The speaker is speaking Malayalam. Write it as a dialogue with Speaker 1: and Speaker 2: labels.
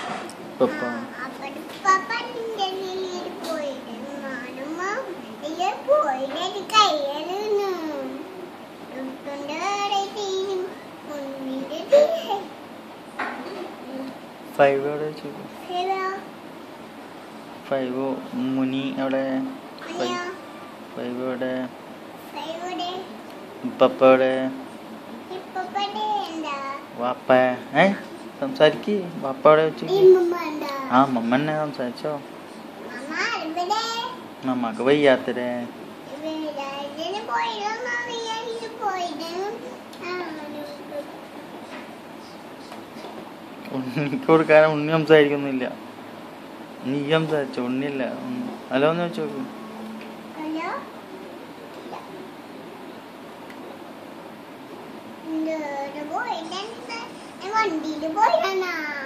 Speaker 1: പപ്പ
Speaker 2: അപ്പടി പപ്പ ഇന്റർനെറ്റിൽ പോയിട്ട് നാനുമ്മ ഇതിൽ പോയിട്ട് കയ്യലുന്നു എടുത്തോണ്ട് തീരും മുന്നിന്റെ തീരെ
Speaker 1: ഫൈവ് എവിടെ വെച്ചു
Speaker 2: ഹലോ
Speaker 1: ഫൈവ് മുനി എവിടെ
Speaker 2: അയ്യോ
Speaker 1: ഫൈവ് എവിടെ
Speaker 2: ഇവിടെ
Speaker 1: പപ്പ എവിടെ
Speaker 2: ഇപ്പൊ പടേ എന്താ
Speaker 1: വാപ്പ ഏ സംസാരിക്ക് വാപ്പ എവിടെ വെച്ചു
Speaker 2: ഇമ്മ എന്താ
Speaker 1: ആ മമ്മന്നെ സംസാരിച്ചോ
Speaker 2: മമ്മ ഇവിടെ
Speaker 1: മമ്മക്ക് വയ്യാത്തരേ
Speaker 2: ഇവിടെ പോയില്ലോ മാമിയായിട്ട് പോയിട്ട്
Speaker 1: ഉണ്ണിക്ക് കൊടുക്കാൻ ഉണ്ണി സംസാരിക്കുന്നില്ല നീ സംസാരിച്ചോ ഉണ്ണിയല്ല ഉം. ഹലോ എന്ന് വെച്ച് നോക്ക്
Speaker 2: ഹലോ പോയിട്ട് വണ്ടിയിൽ പോയിട്ടാ